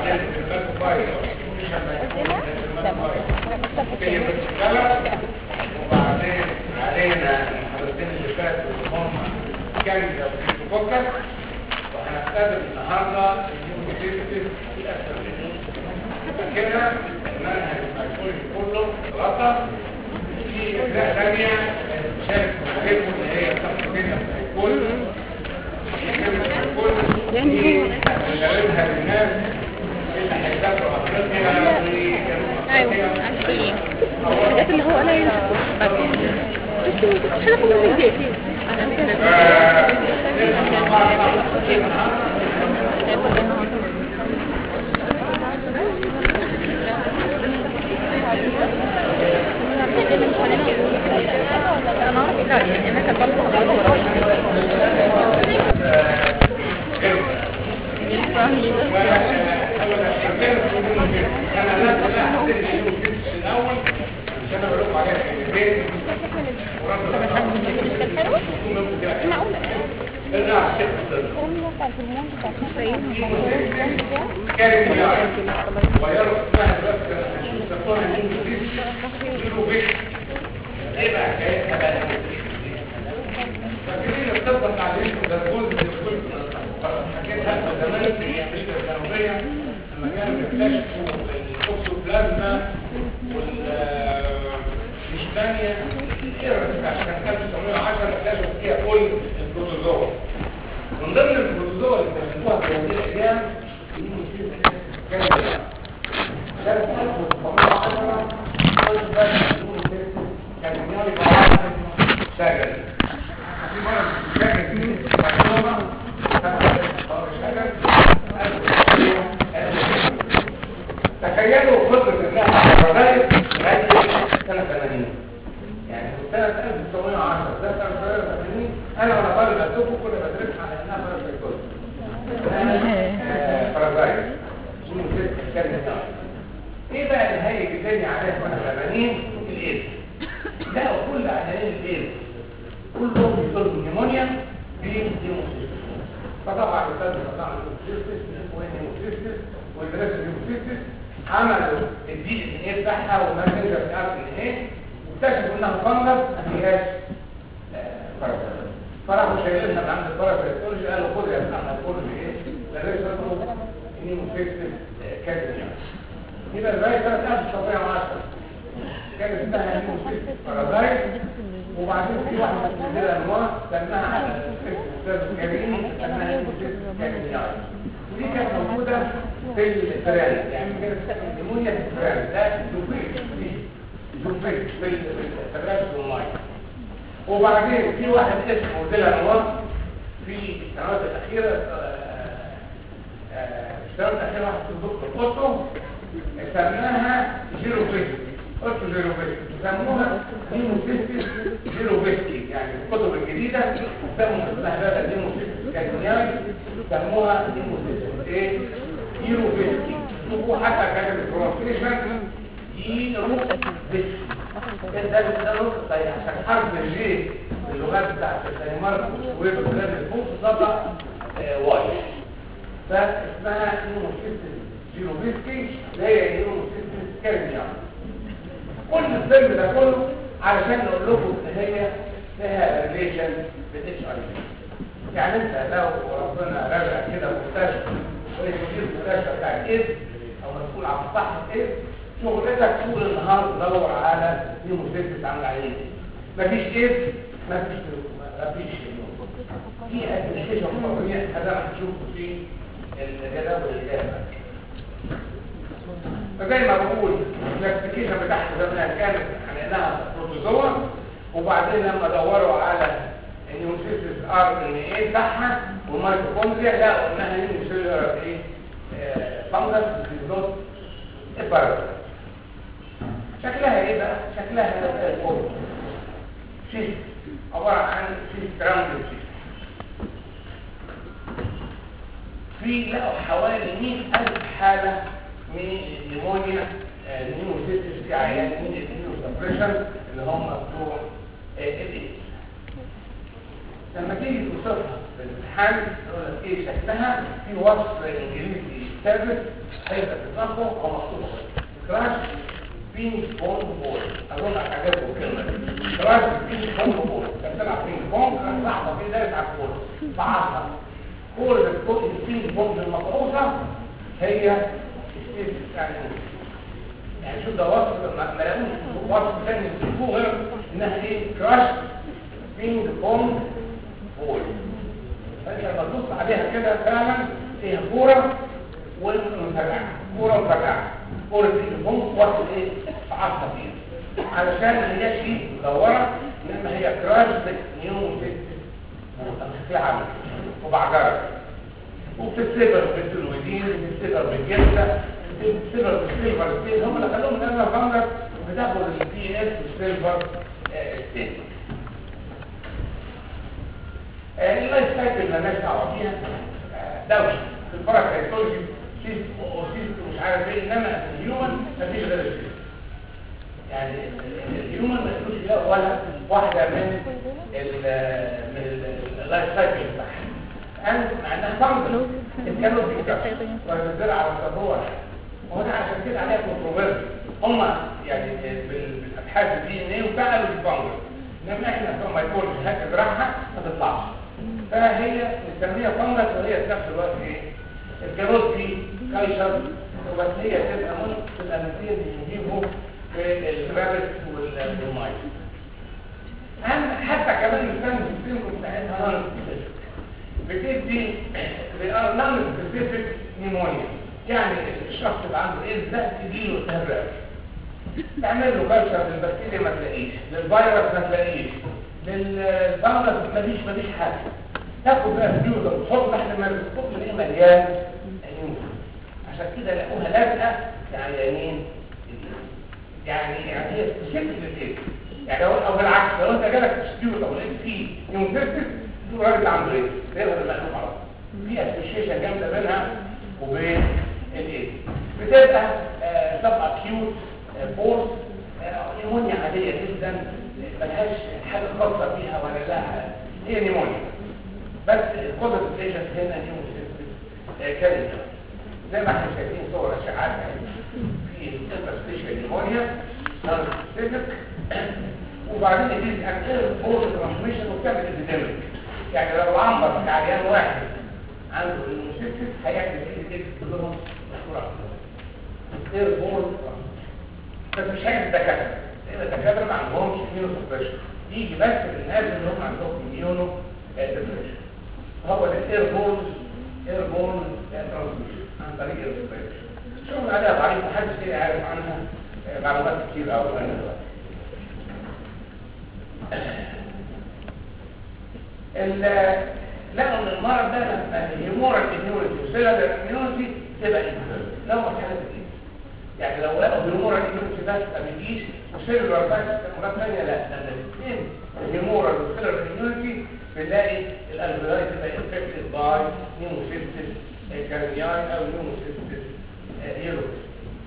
وبعدين الهيماتوفايت كلمة الكلام وبعدين علينا الحدثين اللي فاتوا اللي هم كاندا وفوكس وهنستخدم النهارده اليوم الاسفل كده المنهج المشهور كله غلطة في أجزاء ثانية شارك معرفة اللي هي صفحة كده في الكل يعني هنجربها للناس اللي هيسافروا أفريقيا ايوه عارفين الحاجات اللي هو قالها بس مش حاجه كلها من البيت انا اعرف لا يعني انا كان الأول عشان أقول لكم عليها كلمتين معقولة ارجع على الشيخ كان مليار ويرى اسمها دلوقتي هنشوف سفارة يقولوا بيت ايه بقى حكايتها بقى فاكرين الطب التعليم ده جزء من كل حكيتها زمان في امريكا الجنوبيه لما كانوا بيكتشفوا الاكسوبلازما والاشبانيا عشان 1910 اكتشفوا فيها كل البروتوزوا من ضمن البروتوزوا اللي اكتشفوها في هذه الايام كانت سنه 1910 كل بلد كان يوني بعض شجر في مرة شجر في برشلونة تخيلوا خطة انها رغاية لغاية سنة 80 يعني سنة 1910 ده سنة 83 انا وانا طالب ادوكم كنا بدرس على انها باراسيتوز فرازايت ايه بقى اللي هيجي الدنيا عليها سنة 80 الايدز لا كل عيانين الايدز كلهم بيصيبوا نيمونيا في هيموسيستس فطبعا الاستاذ قطع الهيموسيستس والهيموسيستس والدراسه الهيموسيستس عملوا الدي ان ايه بتاعها والماسنجر بتاع الدي ان ايه واكتشفوا انها فانجس ما فيهاش باراسيتولوجي فراحوا شايلينها من عند الباراسيتولوجي قالوا خد يا بتاعنا كل ايه لغايه اسمه هيموسيستس كاتنيا يبقى لغايه سنه 1910 كانت اسمها هيموسيستس بارازايت وبعدين في واحد من الانواع سماها استاذ كريم سماها هيموسيستس كاتنيا ودي كانت موجوده في الفئران يعني كانت بتسمى نيمونيا في الفئران ده زوفيت دي زوفيت في الفئران والماء وبعدين في واحد اسمه ديلانوار في السنوات الاخيره السنوات الاخيره واحد في الدكتور قطو سماها زيرو فيست قطو زيرو فيست سموها هيموسيستس زيرو فيستي يعني في الكتب الجديده سموا اسمها بقى هيموسيستس كاتنياي سموها هيموسيستس ايه زيرو فيستي شوفوا حتى كاتب البرونسيشن يرو فيستي ده ده نقطه طيب عشان حرف الجي اللغات بتاعت الدنمارك والسويد والبلاد اللي فوق تطبق واي فاسمها هيموسيستس زيرو فيستي اللي هي هيموسيستس كاتنياي كل الفيلم ده كله علشان نقول لكم ان هي فيها ريليشن بالاتش اي في يعني انت لو ربنا رجع كده مستشفى وليس مدير المستشفى بتاع الايد او مسؤول عن صحه الايد شغلتك طول النهار تدور على هيموسيستس عن العيان مفيش ايد مفيش مفيش في ادمنستريشن قويه هذا ما هتشوفه في الجداول اللي جايه فزي ما بقول الكلاسيفيكيشن بتاعت زمان كانت عن انها بروتوزوا وبعدين لما دوروا على النيوسيستس ار ان ايه بتاعها والميتوكوندريا لقوا انها نيوسيلر ايه فانجس بتزود البارازيت شكلها ايه بقى شكلها الفول شيست عباره عن شيست راوند شيست في لقوا حوالي 100000 حاله من النيمونيا النيوسيستس في عيان من النيوسبريشن اللي هم بتوع الايدز لما تيجي توصفها في الامتحان يقول لك ايه شكلها في وصف انجليزي سيرفيس هيبقى في دماغه او مكتوب كراش بينج بونج بول اظن عجبكم الكلمه دي كراش بينج بونج بول كان بتلعب بينج بونج كان لحظه كده دايس على الكوره بعصا كوره الكوره البينج بونج المقروصه هي يعني يعني شو ده وصف ما ما لقوش وصف ثاني يشوفوه غير انها ايه كراش بينج بونج بول فانت لما تبص عليها كده فعلا هي كوره ومفرقعه كوره مفرقعه كوره بينج بونج وصل ايه في عصا فيها علشان ما هياش ايه مدوره انما هي كراش نيوم شكلها عامل وبعجرة وبتتسبر بالتلويدين بتتسبر بالجلدة بتتسبر بالسيلفر ستيل هم اللي خلوهم من انا فاندر بتاخد البي اس والسيلفر ستيل اللايف سايكل مالناش دعوه فيها آه، دوشه في الباراكايتولوجي سيست وسيست ومش عارف ايه انما الهيومن مفيش غير السيست يعني الهيومن ما يقولوش لا ولا واحده من ال من اللايف سايكل بتاعها and مع انها فانجل كانوا بيكتشفوا وبتزرع على الصبور وهنا عشان كده عليها كونتروفيرسي هم يعني بال- بالابحاث الدي ان ايه وفعلوا الفانجل انما احنا بتوع مايكولوجي هتزرعها ما تطلعش فهي مستنيه فانجل وهي في نفس الوقت ايه الكاروت دي كايشر وبس هي تبقى من تبقى مثير يجيبوا في الرابت والمايك أهم حتى كمان الفن السينكو بتاعتها نون بتدي نون سبيسيفيك نيمونيا يعني الشخص اللي عنده ايدز ده تجيله التهاب رئوي تعمل له كلشر للبكتيريا ما تلاقيش للفيروس ما تلاقيش للفيروس مفيش مفيش حاجه تاخد بقى فلوس وتحط تحت الميكروسكوب تلاقيه مليان نيوم عشان كده لقوها لازقه في عيانين يعني يعني هي سبيسيفيك للايدز يعني لو او بالعكس لو انت جالك ستيوت او لقيت فيه نيوموسيستس تقول الراجل ده عنده ايه؟ تقدر المألوف على طول في اسوشيشن جامده بينها وبين الايه بتبقى سب اكيوت فورس نيمونيا عاديه جدا ملهاش حاجه خاصه بيها ولا لها هي نيمونيا بس الكوزا ستيشن هنا نيوموسيستس كانت زي ما احنا شايفين صور اشعاعات في الانترستيشن نيمونيا سبيسيفيك وبعدين يجي اكتر فورس ترانسميشن وبتعمل ابيديميك يعني لو عنبر في عيان واحد عنده المسيستس هيعمل ايه كده كلهم مشهورة غير فورس بس مش هيعمل الدكاتره لان الدكاتره ما عندهمش اميونو سبريشن يجي بس للناس اللي هم عندهم اميونو سبريشن هو ده اير بورن اير بورن ترانسميشن عن طريق الريسبيريشن شغل عليها ضعيف محدش كده عارف عنها آه، معلومات كتير قوي انا دلوقتي ال- لقوا ان المرض ده لما الهيمورال اميونيتي وسيلر اميونيتي تبقى انفيرم لو ما كانت ايه يعني لو لقوا هيمورال اميونيتي بس ما بيجيش وسيلر بس مرات ثانيه لا لما الاثنين الهيمورال والسيلر اميونيتي بنلاقي الالفيولاي تبقى انفكتد باي نيوموسيستس كارنياي او نيوموسيستس هيروس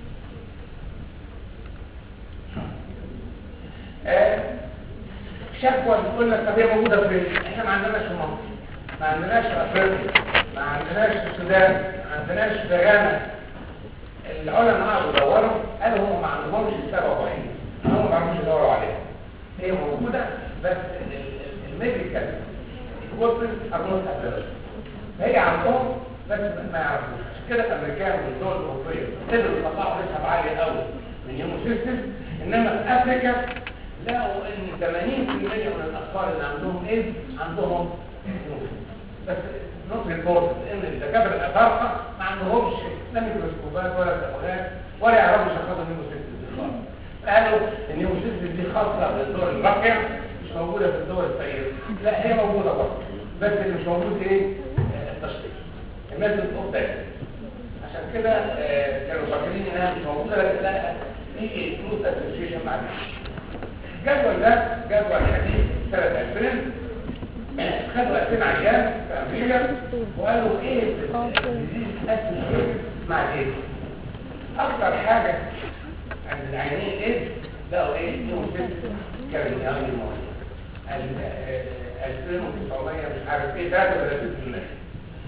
شكوى بتقول لك طب هي موجوده فين؟ احنا ما عندناش في مصر ما عندناش في افريقيا ما عندناش في السودان ما عندناش في غانا العلماء قعدوا يدوروا قالوا هم ما عندهمش السبب وحيد هم ما عرفوش يدوروا عليها هي موجوده بس الميديكال equipment are not available هي عندهم بس ما يعرفوش عشان كده الامريكان والدول الاوروبيه قدروا يطلعوا نسب عاليه قوي من هيموسيستم انما في افريكا لقوا ان 80% من الاطفال اللي عندهم ايدز عندهم هيموسيستم بس نوت ريبورت لان الدكاتره الافارقه ما عندهمش لا ميكروسكوبات ولا تابوهات ولا يعرفوا يشخصوا الهيموسيستم دي خالص قالوا ان الهيموسيستم دي خاصه بالدول الراقيه مش موجوده في الدول الفقيره لا هي موجوده برضه بس اللي مش موجود ايه آه، التشخيص الناس بتقول ده عشان كده آه، كانوا فاكرين انها مش موجوده لكن لا في فلوس اسوشيشن مع الجدول ده جدول حديث سنه 2000 خدوا 2000 عيان في امريكا وقالوا ايه الديزيز اسوشيشن مع الايدز اكتر حاجه عند العيانين الايدز لقوا ايه نيوموسيستم كارنيال نيمونيا 2900 مش عارف ايه 33%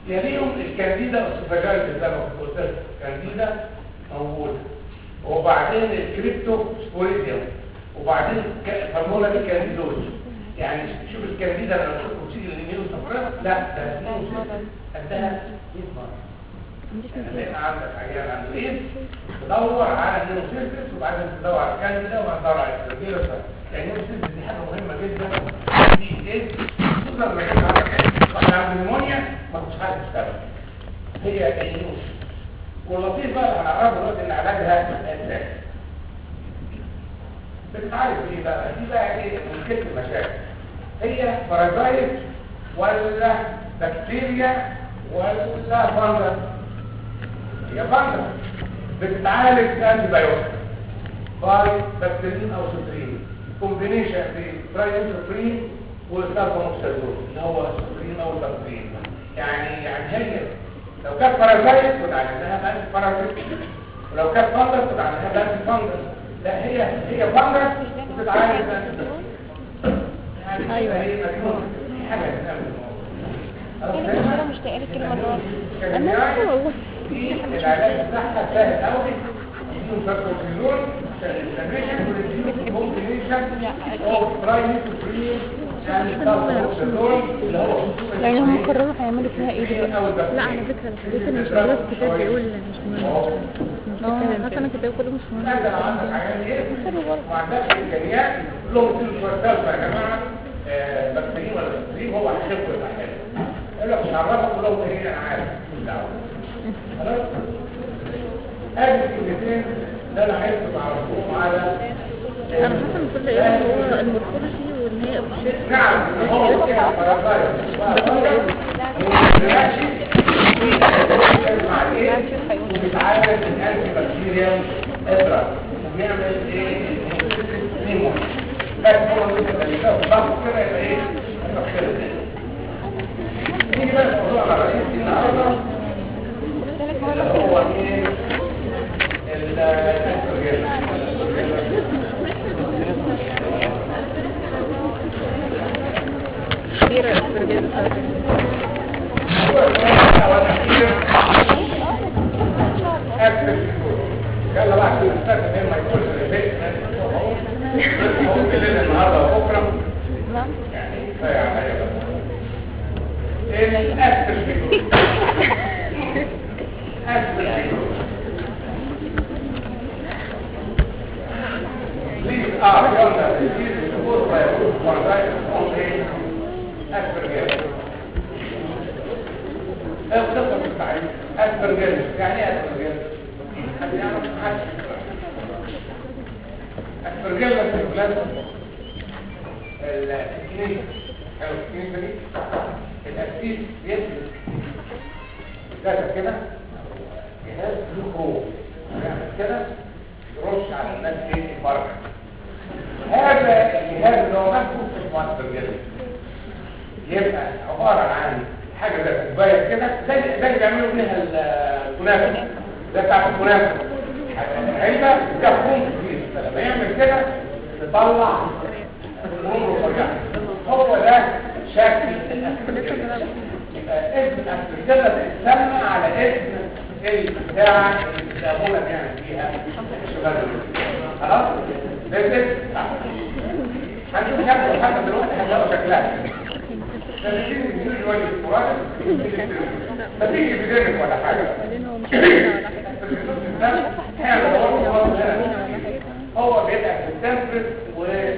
يليهم الكانديدا والسوفاجايتس زي ما كنت قلت لك كانديدا موجوده وبعدين الكريبتو سبوريديوم وبعدين فالمولا دي كانديدوز يعني شوف الكانديدا لما تشوفوا تيجي لليمين سفرة لا ده اثنين قدها 100 مره يعني لقينا عندك عيال عنده ايه تدور على النيوسيستس وبعدين تدور على الكانديدا وبعدين تدور على الفيروس يعني النيوسيستس دي حاجه مهمه جدا دي ايه خصوصا لما كانت عندك واحد عنده نيمونيا ما كنتش عارف تشتغل هي النيوس واللطيف بقى اللي هنعرفه دلوقتي ان علاجها اساسي بتتعالج ايه بقى دي بقى ايه مشكله المشاكل هي بارازايت ولا بكتيريا ولا فانجس هي فانجس بتتعالج بانتي بايوتيك باي بكتيرين او سوترين كومبينيشن بين تراينسوفرين والسالفونوكسازول اللي هو السوترين او البكتيرين يعني يعني هي لو كانت بارازايت كنت عالجناها بانتي بارازايت ولو كانت فانجس كنت عالجناها بانتي فانجس لا هي هي فانجس بتتعالج بانتي يعني أيوة. هي مجنون في حاجه بتعمل انا كده مشتاقه لك كلمه النهارده انا والله في العلاج بتاعها سهل قوي يديهم ساركوكسيزون عشان الانفلاميشن ويديهم كومبينيشن اوف برايميتوفرين يعني ساركوكسيزون اللي هو يعني هم قرروا هيعملوا فيها ايه دلوقتي لا على فكره الحاجات اللي مش موجوده في الكتاب بيقول مش مهم اه حتى انا الكتاب كله مش مهم انت لو عندك عيان ايه ما عندكش امكانيات لهم تديله شويه سلفه يا جماعه آه، بكتيريا ولا بكتيريا هو هيخف ويبقى حلو يقول لك مش عرفك لهم ايه انا عارف مش دعوه خلاص ادي الكلمتين اللي انا عايز تعرفوهم على انا حاسه ان كل ايه هو المورفولوجي وان هي اوبجكت نعم هو كده فرقايه وبيتعالج الانتي بكتيريال ادرا وبيعمل ايه نيمو بس هو اللي كده ضغط كده يبقى ايه يبقى خير. نيجي بقى الموضوع الرئيسي النهارده اللي هو ايه الاستروجين كبيره الاستروجين يلا بقى عشان نستخدم ايه ما يكونش البيت هو كلنا النهارده وبكره نعم يعني كفايه عليا بقى الاسر فيكم اسر فيكم Please ask on the disease supposed by coronavirus on the aspergillus. القصة في التعريف اسبرجيلس يعني ايه اسبرجيلس؟ حد يعرف حاجة اسبرجيلس في البلاد الكنيسة حلو الكنيسة دي الأسيس بيسلك كده كده جهاز له خروج يعمل كده يرش على الناس ايه البركة هذا الجهاز اللي هو مكتوب اسمه اسبرجيلس يبقى عبارة عن حاجة زي كوباية كده زي زي اللي بيعملوا بيها الكنافة زي بتاعت الكنافة علبة فيها خروم كتير فلما يعمل كده تطلع خروم رفيعة هو ده شكل الاسبرجيلس يبقى اسم الاسبرجيلس اتسمى على اسم البتاعة اللي الأبونا بيعمل فيها الشغل خلاص؟ ده الاسم هنشوف شكله حاجة دلوقتي هنلاقوا شكلها ما تيجي بدينك ولا حاجة بعدين هو مش كده ولا حاجه هو بيبقى في التمبرس وال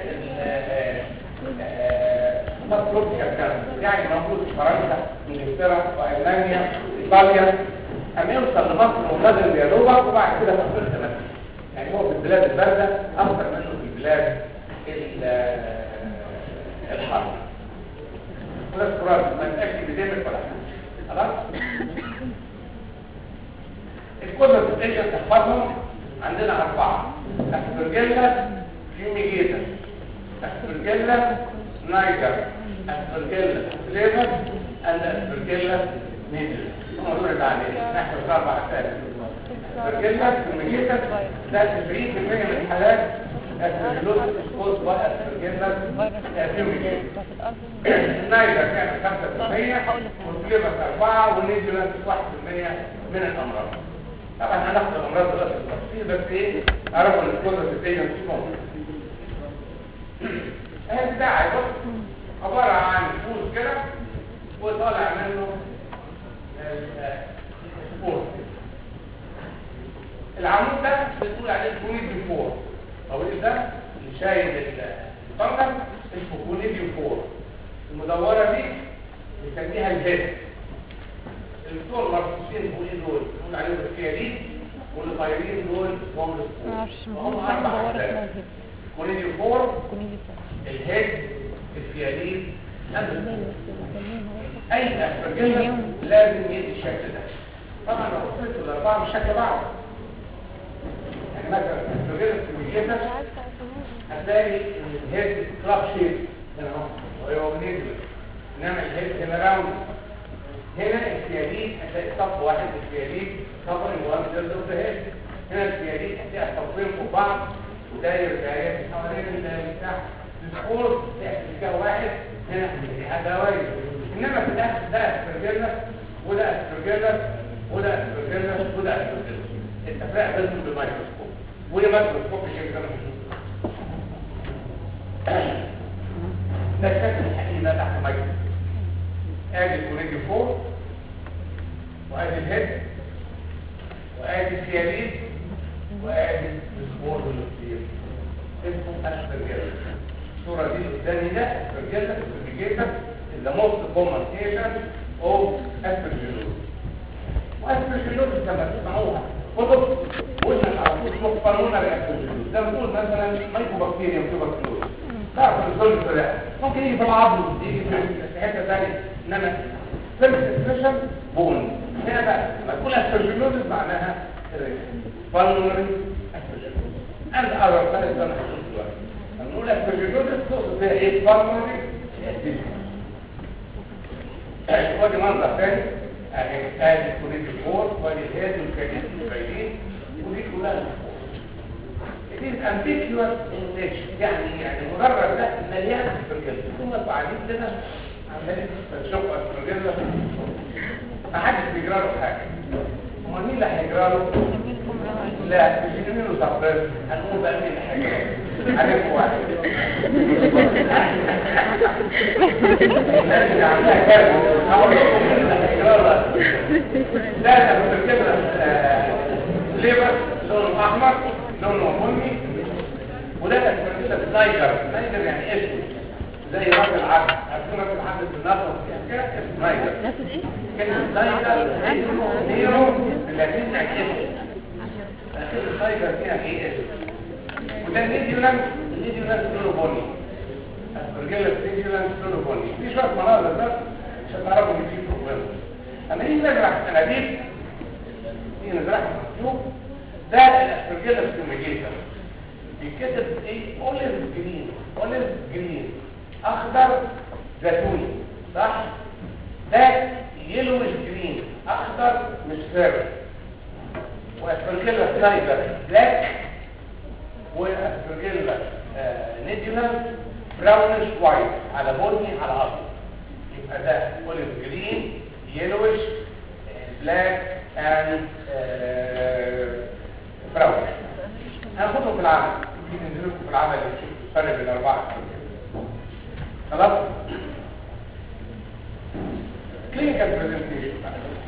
سبتروبيكال كانسر يعني موجود في فرنسا انجلترا وايرلندا ايطاليا اما يوصل لمصر وغادر يا دوبك وبعد كده في افريقيا مثلا يعني هو في البلاد البارده اكثر منه في البلاد ال- الحاره وده القرآن ما تأكد بدينك ولا حاجة خلاص الكتب الفقهية تحفظهم عندنا أربعة أسبرجيلا فيوميجيتا أسبرجيلا نايجر أسبرجيلا فليفر أند أسبرجيلا نيدل هم دول اللي عليه نحن أربع أسئلة أسبرجيلا فيوميجيتا ده 90% من الحالات اسبرجلوز سكوز واسبرجلوز فيوميجيت النايجر كان 5% والفليبس 4 والنيجولانس 1% من الامراض طبعا هناخد الامراض دلوقتي بالتفصيل بس ايه اعرفوا ان الكوزا الفيتيه مش موجوده اهي بتاعي بص عباره عن فوز كده وطالع منه السبور العمود ده بنقول عليه كونيديو فور او ايه ده اللي شايل الفرقه اسمه كونيديو فور المدوره دي بنسميها الهيد الدكتور مرصوصين فوق ايه دول بنقول عليهم الكيالين واللي طايرين دول هم السبور معرفش وهم مهم اربع مدورة أجزاء. اسمها الهيد كونيديو فور كوميدي فور الهيد الكيالين أما لا لا بس اي اسبرجيلا لازم يدي الشكل ده طبعا لو بصيت الاربعه مش شكل بعض يعني مثلا اسبرجيلا كوميجيتا هتلاقي ان الهيد كلاب شيب هنا اهو وهو نيجلس انما الهيد هنا راوند هنا الكيالين هتلاقي صف واحد الكيالين كفرنج وان سيرد اوف ذا هيد هنا الكيالين هتلاقي صفين فوق بعض وداير داير حوالين البتاع السكور في اتجاه واحد هنا هذا وايد انما في الاخر ده اسبرجيلا وده اسبرجيلا وده اسبرجيلا وده اسبرجيلا التفريع بينهم بالميكروسكوب وهي ميكروسكوب الشكل ده مش ده الشكل الحقيقي ده تحت ميكروسكوب ادي الكونيدي فوق وادي الهيد وادي الكيالين وادي السبور والكتير اسمه اسبرجيلا الصورة دي اللي قدامي ده اسبرجيلا اسبرجيتا the most common agent of aspergillus واسبرجيلوز لما تسمعوها كتب قلنا على طول اسمه قانون الاسبرجيلوز ده بنقول مثلا مايكوبكتيريا وتوبكتيروز تعرف الزول ده ممكن يجي في العظم يجي في حته ثانيه انما فيرست اكسبريشن بون هنا بقى لما تقول اسبرجيلوز معناها بالمونري اسبرجيلوز and other things انا هشوف دلوقتي لما نقول اسبرجيلوز تقصد بيها ايه بالمونري ودي منظر تاني اهي ادي كوريد الفور ودي الهيد والكريم والكريم ودي كلها الفور It is ambiguous in nature يعني يعني مجرد ده مليان اسبرجيلا ثم بعدين كده عمالين تشوفوا اسبرجيلا ما حدش بيجرى له حاجه امال مين اللي هيجرى له؟ لا مش مين له صبر هنقول بقى مين اللي هيجرى له عارف واحد الناس اللي عندها كلب هقول لكم مين اللي هيجرى له ده انا كنت كده ليبر لونه احمر لونه بني وده اسمه سنايدر سنايدر يعني اسم زي راس العبد عارفين راس العبد بالنصر كده اسمه سنايدر نفس ايه؟ كلمة سنايدر نيرو باللاتين يعني اسم لكن السنايدر فيها ايه اسم وده نيديولانس النيديولانس لونه بني اسبرجيلا نيديولانس لونه بني في شوية مناظر بس عشان تعرفوا ان في بروبلم اما نيجي نزرع الانابيب نيجي نزرعها في الطيوب ده الاسبرجيلا سكوميجيتا بيتكتب ايه اوليف جرين اوليف جرين اخضر زيتوني صح ده يلوش جرين اخضر مصفر واسبرجيلا سلايدر بلاك واسبرجيلا نيديولار براونش وايت على بني على ابيض يبقى ده اوليف جرين يلوش بلاك اند براونش هناخدهم في العمل نيجي ننزل لكم في العمل نشوف الفرق بين الاربعه خلاص كلينيكال برزنتيشن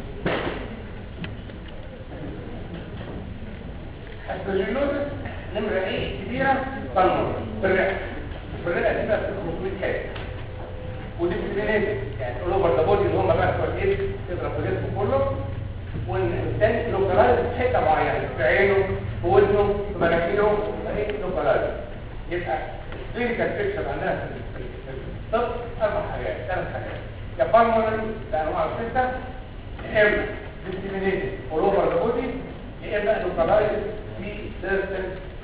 السجلوزس نمرة ايه كبيرة بالمر في الرئة في الرئة دي بقى 500 حاجة ودي بتبينيت يعني الاوفر ذا بودي اللي هم بقى بتوع ايه تضرب في جسمه كله والتاني لوكالايز في حته معينه في عينه في ودنه في مناخيره ايه لوكالايز يبقى كلينيكال بيكتشر عندنا في الطب اربع حاجات ثلاث حاجات يا بالمونري بانواع السته يا اما ديسيمينيتد اول اوفر ذا بودي يا اما لوكالايز في سيرتن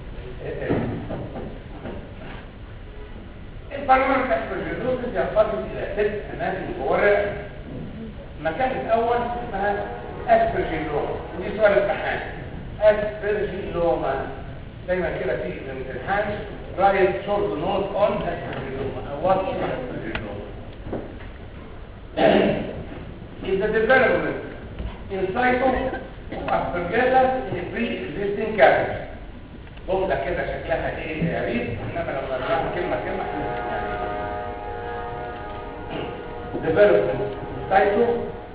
البالمونري اسبرجيلوسيس ينقسم الى ست اماكن جوه الرئه المكان الاول اسمها اسبرجيلوما ودي سؤال امتحان اسبرجيلوما دايما كده في الامتحان رايت شورت نوت اون اسبرجيلوما او وات اسبرجيلوما is the development in cycle of aspergillus in a pre-existing cavity جملة كده شكلها ايه يا ريت انما لو قرأناها كلمة كلمة development cycle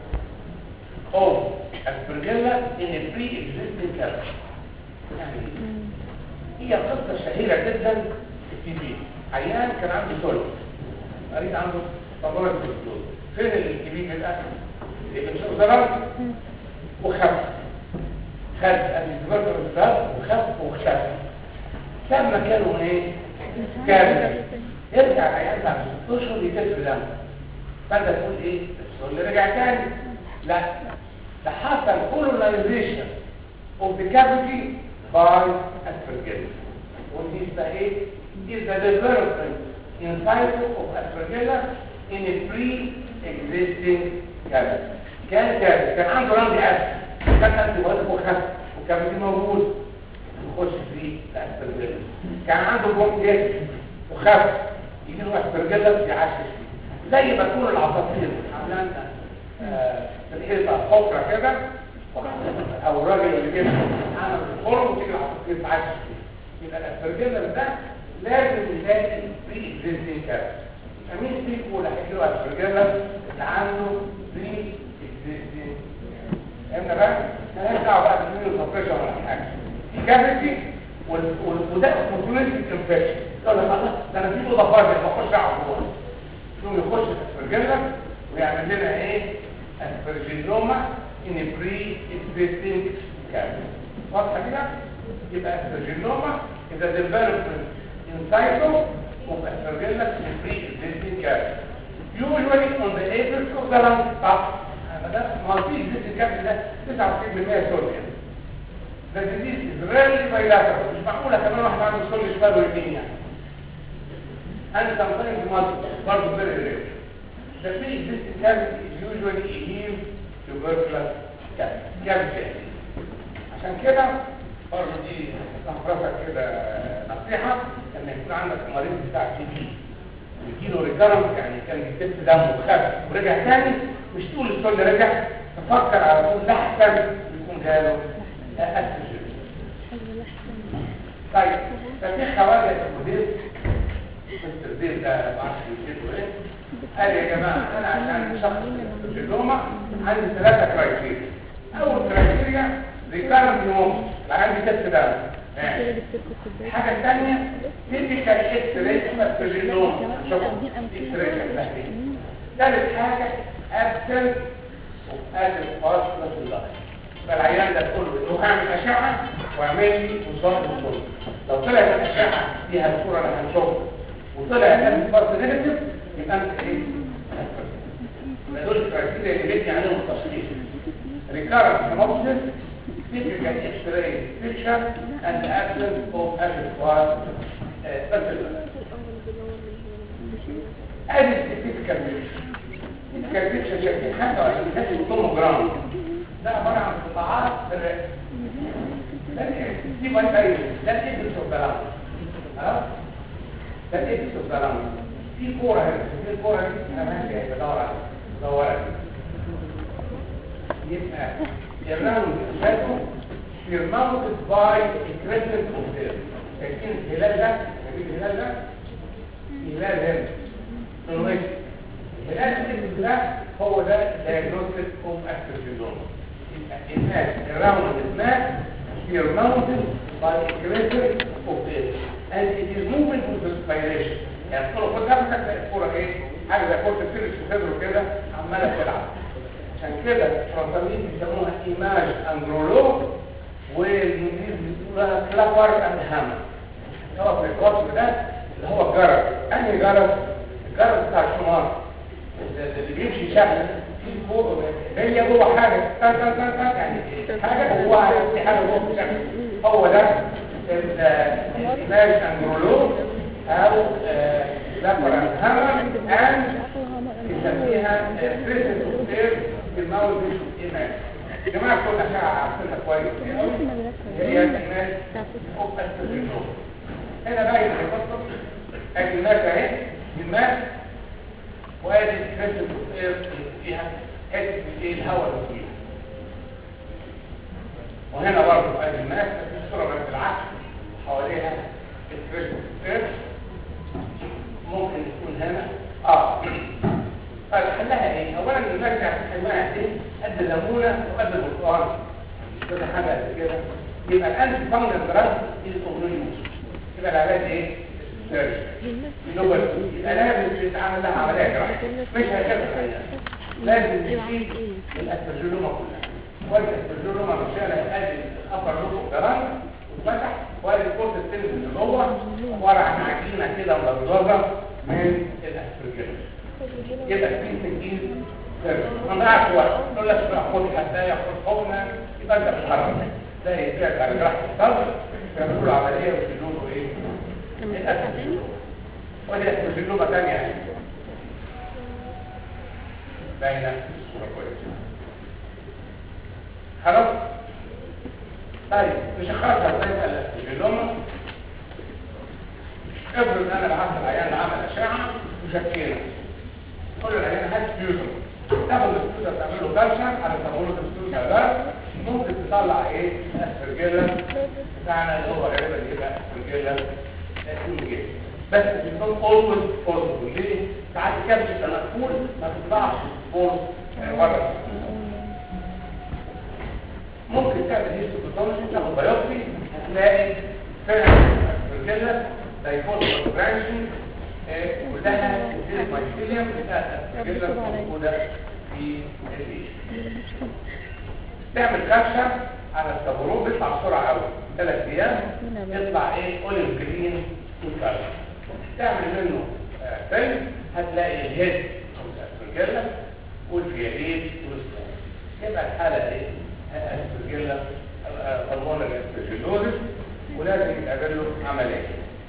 of aspergillus in a pre-existing cavity يعني ايه؟ هي قصة شهيرة جدا في التي بي عيان كان عنده سولف قريت عنده طبورة الدكتور فين التي بي بيبقى؟ يبقى مش ضرر وخف خد الانتباه بالذات وخف واختفى ساب مكانه ايه؟ كامل يرجع العيان بعد ست اشهر يكتب دم فانت تقول ايه؟ السول رجع تاني لا ده حصل colonization of the cavity by aspergillus ودي اسمها ايه؟ is the development in cycle of aspergillus in a pre-existing cavity كان كان كان عنده رمز اسد كان انتي بايوتيك وخف وكان دي موجود يخش فيه الاسبرجيلس كان عنده بونكيت وخف يجي له اسبرجيلس يعشش فيه زي ما تكون العصافير عاملين آه، في الحيطه حفره كده او الراجل اللي بيمشي عمل الخرم وتيجي العصافير تعشش فيه يبقى الاسبرجيلس ده لازم يلاقي بري اكزيستنج كاب مين فيكم اللي هيجي له اسبرجيلس اللي عنده بري اكزيستنج فهمنا بقى مالهاش دعوه بقى بالميل سبريشن ولا حاجه في كافيتي وده اوبورتونيتي انفكشن يقول لك الله ده انا في اوضه فاضيه بخش اقعد جوه يقوم يخش الاسبرجيلا ويعمل لنا ايه اسبرجيلوما ان بري اكزيستنج كافيتي واضحه كده يبقى اسبرجيلوما اذا ديفلوبمنت ان سايتو of aspergillus in pre-existing cavity. Usually on the apex of the lung, ده ما فيش زيت الكبد ده 99% سوريا ده disease is rarely bilateral مش معقولة كمان واحد عنده سوري شمال ويمين يعني and sometimes multiple برضه very rare the pre-existing cavity is usually a healed tuberculous cavity cavity عشان كده برضه دي نحرصك كده نصيحة ان يكون عندك مريض بتاع تي بي يجيله ريكارنس يعني كان بيتم دم وخف ورجع تاني مش تقول السؤال رجع تفكر على طول لحسن يكون جاله اسجل طيب ففي خواجه المدير مستر ديل ده ما اعرفش يجيبه ايه قال يا جماعه انا عشان شخص الجلوما عندي ثلاثه كرايتيريا اول كرايتيريا ريكارنس نوم عندي تست دم الحاجة الثانية تيبيكال اكس راي اسمها سيرجينوم شوف اكس راي شكلها ايه ثالث حاجة ابسنت وادي فاصلة في الضغط فالعيان ده كله انه هعمل اشعة واعمل لي وصال الصوت لو طلعت الاشعة فيها الصورة اللي هنشوفها وطلع ادي فاصلة نيجاتيف يبقى انت ايه؟ يبقى دول الكرايتيريا اللي بيبني عليهم التشخيص ريكارنس هيموبسيس typical X-ray picture and the absence of adequate uh, specimen. ادي التيبيكال بيكتشر التيبيكال بيكتشر شكل حاجه عشان تحس بالتوموجرام ده عباره عن قطاعات في الرئه ده دي بايتايز ده الايبس اوف ذا خلاص ده الايبس اوف ذا في كوره هنا في الكوره دي انا ماشي بدور عليها بدور عليها يبقى الراوند شايفه surmounted by a crescent of hair شايفين الهلال ده شايفين الهلال ده هلال هنا نورمال الهلال الاسم ده هو ده diagnostic of aspergilloma يبقى الناس الراوند اسمها surmounted by a crescent of hair and it is moving with respiration يعني الصورة خد نفسك تلاقي الصورة ايه حاجة زي كورة الفيرش في صدره كده عمالة تلعب عشان كده الفرنساويين بيسموها ايماج اندرولوج والانجليز بيقولوها كلابر اند هامر هو في الوصف ده اللي هو الجرس انهي جرس الجرس بتاع الشمار اللي بيمشي شكل في فوق هي جوه حاجه تن تن تن تن يعني حاجه جوه في حاجه جوه شكل هو ده الايماج اندرولوج او كلابر اند هامر اند يسميها بريسنت اوف في الماول مش ايمان يا جماعه كل اشعه عارفينها كويس هي الايمان اوف اسبرجيلوما هنا بقى اللي هيبطل ادي الماء اهي الماء وادي الكريستال اير فيها حته من ايه الهواء اللي فيها وهنا برضه ادي الماء بس الصوره بقت بالعكس حواليها الكريستال اير ممكن يكون هنا اه طيب حلها ايه اولا المرجع في حجمها ايه قد الليمونه وقد البرتقال مش كده حاجه قد كده يبقى الانتي فانجل دراج الاوبنيوس يبقى العلاج ايه سيرجري نوبل يبقى لازم يتعمل لها عمليه جراحيه مش هيخف لازم نشيل الاسبرجلوما كلها والاسبرجلوما مش هيقلل الابر لوب دراج واتفتح وادي الكورت السيلز اللي جوه عباره عن عجينه كده مبرزه من الاسبرجلوما يبقى في سكين ما معكش وقت تقول لك بقى خد حدايه خد حقنه يبقى انت بتتحرك ده يبيعك على جراحه الصدر يعملوا له عمليه ويشيلوا له ايه؟ الاسد ودي يشيلوا له ثانيه يعني باينه الصوره كويسه خلاص طيب نشخصها ازاي بقى الاسبرجلوما افرض ان انا بعت العيان اللي عمل اشعه وشكينا كل العيان هات فيوزر تاخد الفيوزر تعمل له كالشر على تقول الفيوزر ده ممكن تطلع ايه اسبرجيلا بتاعنا اللي هو غالبا يبقى اسبرجيلا اسبرجيلا بس بيكون اولويز بوزيتيف ليه؟ ساعات الكبش يبقى مقفول ما بتطلعش بوز بره ممكن تعمل هيستوباثولوجي تاخد بايوبسي هتلاقي فعلا اسبرجيلا دايفوز برانشنج كلها كتير مايسيليوم بتاعت موجودة في الريش تعمل كبشة على الصابروب بيطلع بسرعة قوي ثلاث ايام يطلع ايه اوليف جرين والكبشة تعمل منه فيلم هتلاقي الهيد والاسبرجيلا والفياليد والسلام يبقى الحالة ايه اسبرجيلا هرمون الاسبرجيلوزيس ولازم يتعمل له عملية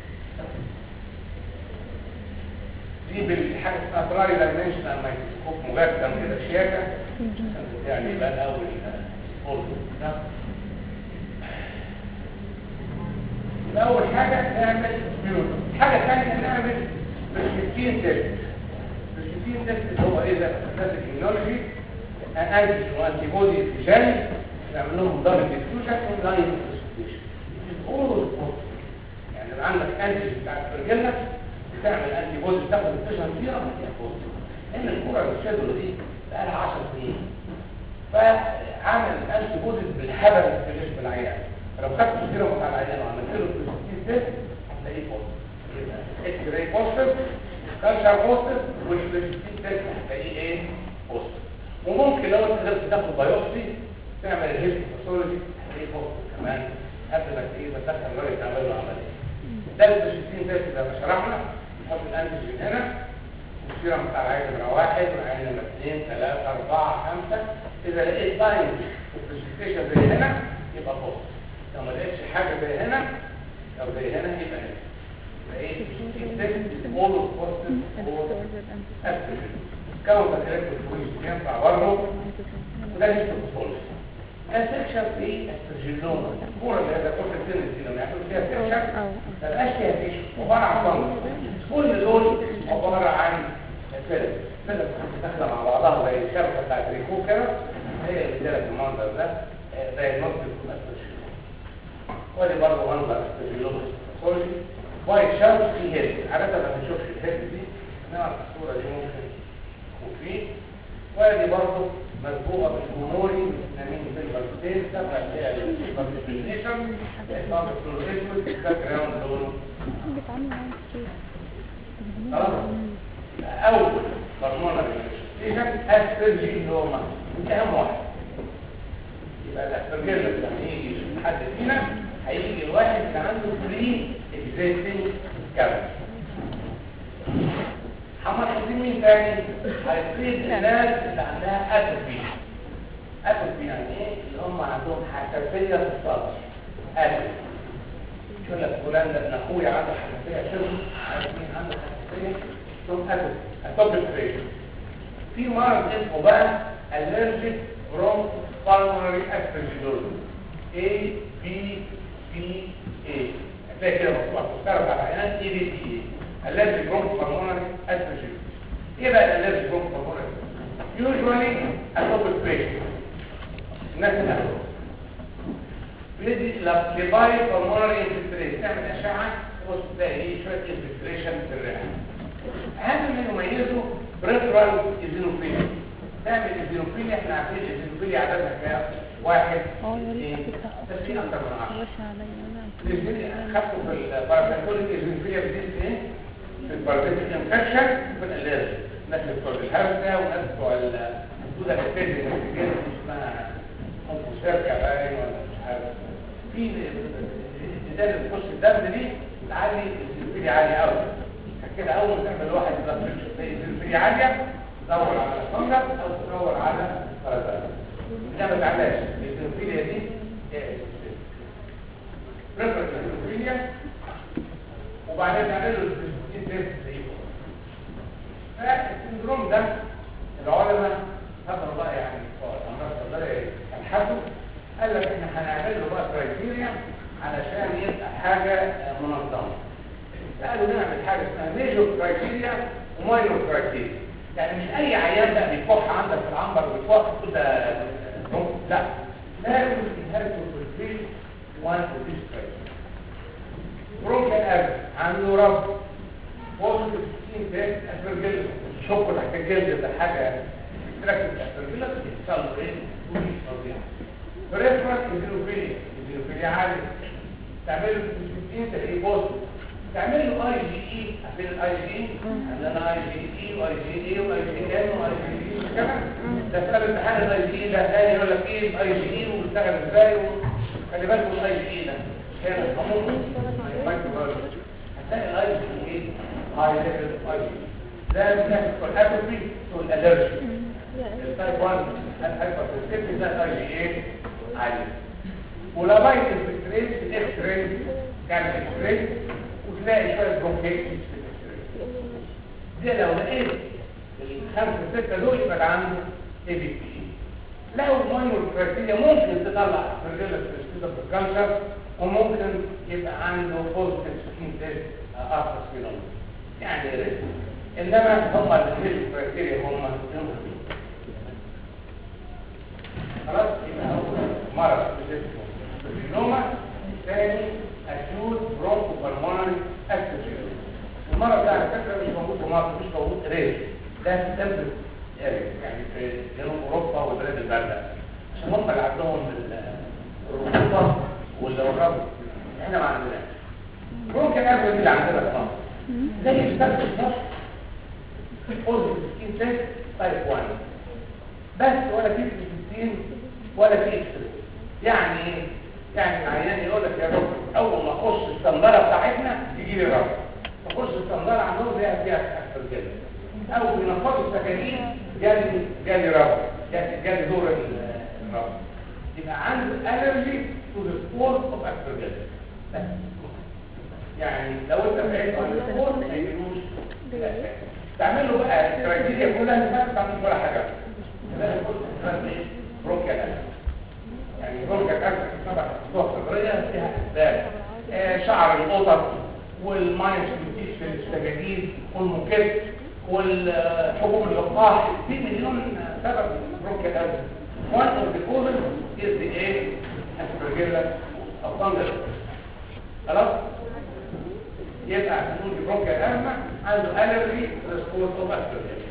دي بالحاجة اسمها براي دايمنشنال مايكروسكوب مجسم كده شياكة يعني يبقى الأول فوق أول حاجة نعمل سبيوتر الحاجة الثانية نعمل برشمتين تيست برشمتين تيست اللي هو إيه ده أساس الكيميولوجي أنتي وأنتي بودي فيجاني نعمل لهم ضغط ديفيوجن ونلاين برشمتيشن أول يعني لو عندك أنتي بتاع الفرجلة تعمل انتي بودي تاخد التشن فيها ما فيها بودي لان الكوره الشادو دي بقى لها 10 سنين فعمل انتي بودي بالهبل في جسم العيان فلو خدت السيرم بتاع العيان وعملت له البروستين تيست هتلاقيه بودي يبقى اكس راي بوستيف كالشر بوستيف والبروستين تيست هتلاقيه ايه بوستيف وممكن لو انت قدرت تاخد بايوبسي تعمل الهيستوباثولوجي هتلاقيه بوستيف كمان قبل ما تيجي تدخل الراجل تعمل له عمليه ده البروستين تيست زي ما شرحنا نحط الانتيجين هنا السيرم بتاع العين نمره واحد والعين نمره اثنين ثلاثة أربعة خمسة إذا لقيت لاين في البرزنتيشن زي هنا يبقى بوست لو ما لقيتش حاجة زي هنا أو زي هنا يبقى هنا لقيت التكست اول بوست اول اسبرجين كاونت الكتريك ينفع برضه وده هيستوباثولوجي ده سكشن في السجلوما الكورة اللي هذا كورة السن دي لما يعمل فيها سكشن ما بقاش فيها تيشو عبارة عن ضمن كل دول عبارة عن فيلم فيلم داخلة مع بعضها زي الشبكة بتاعت ريكو كده هي اللي بتديلك المنظر ده زي النص السجلوما ودي برضه منظر السجلوما سوري وايت شاوت في هيد عادة ما بنشوفش الهيد دي انما في الصورة دي ممكن يكون فيه ودي برضه مطبوعة بالجمهوري نمين بالبرستين تبقى فيها البرستيشن إصابة فلوريسمس باك جراوند لونه خلاص أول هرمون البرستيشن أسبرجيلوما دي أهم واحد يبقى الأسبرجيلوما لما يجي حد فينا هيجي الواحد اللي عنده فري اكزيستنج كابس محمد حسين مين تاني هيصيب الناس اللي عندها اتوبي اتوبي يعني ايه اللي هم عندهم حساسيه في الصدر اتوبي يقول لك فلان ده ابن اخويا عنده حساسيه شنو عارف مين عنده حساسيه ثم اتوبي اتوبي فريشن في مرض اسمه بقى allergic bronchopulmonary aspergillosis A B P A تلاقي كده مكتوب على التذكره بتاع العيان اي دي بي الالرجي برونكو بالمونري اسبرجيل ايه بقى الالرجي برونكو بالمونري يوجوالي اتوبيك بريشن الناس اللي بيدي لاباي بالمونري انفلتريشن تعمل اشعه تبص تلاقي شويه انفلتريشن في الرئه اهم ما يميزه بريفرال ايزينوفيليا تعمل ايزينوفيليا احنا عارفين الايزينوفيليا عددها كام واحد اه يا ريت اثنين تفتح بس في اكتر من 10 وش عليا انا الايزينوفيليا خدته في الباراسيتوليك ايزينوفيليا بتزيد في ايه؟ في الباراسيتوليك انفكشن وفي الالرجي الناس اللي بتوع الهرسه والناس بتوع السودا الفيزي اللي اسمها سيركا باين ولا مش عارف في الجدال اللي بتخش الدم دي بتعلي الايزينوفيليا عاليه قوي عشان كده اول ما تعمل واحد بلاد بريشر تلاقي ايزينوفيليا عاليه تدور على فنجر او تدور على بارازايت ده ما تعملش الايزينوفيليا دي ريفرنس ايزينوفيليا وبعدين نعمل له البريسبتين تيست زيه فالسندروم ده العلماء هذا بقى يعني بتوع الامراض الصدريه ابحثوا قال لك احنا هنعمل له بقى كرايتيريا علشان يبقى حاجه منظمه قالوا نعمل حاجه اسمها ميجور كرايتيريا وماينور كرايتيريا يعني مش اي عيان بقى بيكح عندك في العنبر وبيكح كده لا لازم ينهرت الفلترين وان ذيس كرايتيريا برونكال اب عنده رب وصل 60 تيست اسبرجيل شوكه تحت الجلد ده حاجه تركب اسبرجيل بيحصل له ايه؟ ودي فظيعه بريفرنس ايزينوفيليا ايزينوفيليا عاليه تعمل له 60 تلاقيه بوزيتيف تعمل له اي جي اي عارفين الاي جي اي عندنا اي جي اي واي جي اي واي جي ام واي جي اي كده ده سبب امتحان الاي جي اي ده تاني يقول لك ايه الاي جي اي وبيشتغل ازاي خلي بالك من الاي جي اي ده كان الهرمون هتلاقي الاي جي اي هاي ليفل اي جي ده بنحكي في الاتروفي والالرجي التايب 1 الهايبرسيستيك ده الاي جي اي عالي ولو بايت الفكرين بالاكس راي تعمل اكس راي وتلاقي شويه برونكيتس في الاكس راي دي لو لقيت الخمسه سته دول يبقى عنده اي بي بي لو ماينور كرايتيريا ممكن تطلع فرجله في الكانسر وممكن يبقى عنده بوزيتيف سكين تيست افر سبينوم يعني ريسك انما هم الميجر كرايتيريا هم المهمين خلاص يبقى اول مرض سبينوما ثاني اكيوت برونكو بالمونري اكسجين المرض ده على فكره مش موجود في مصر مش موجود ريش ده في تمبل يعني في جنوب اوروبا والبلاد البارده عشان هم اللي عندهم الرطوبه والرب احنا ما عندناش ممكن اخد اللي عندنا في مصر زي السبب النص الفوز في سكين تايب 1 بس ولا في سكين ولا في اكسري يعني ايه يعني العيان يقول لك يا دكتور اول ما اخش الصندله بتاعتنا يجي لي رب اخش الصندله عندهم زي فيها اكثر جدا او بينفضوا السكاكين جالي جالي رب جالي, جالي دور الرب يبقى عنده الرجي تو ذا سبورت اوف اكثر يعني لو انت بعيد عن السبورت ما يجيلوش تعمل له بقى الكرايتيريا كلها ما تعمل ولا حاجه لازم تكون ايه بروكال يعني بروكال اكثر سبع خطوات صدريه فيها اسباب آه شعر القطط والماينس في السجاجيد والمكب والحبوب اللقاح في مليون سبب بروكال اكثر one of the causes is the A aspergillus of fungus خلاص يبقى نقول دي برونكيال ازمه عنده الرجي ريسبونس اوف اسبرجيلس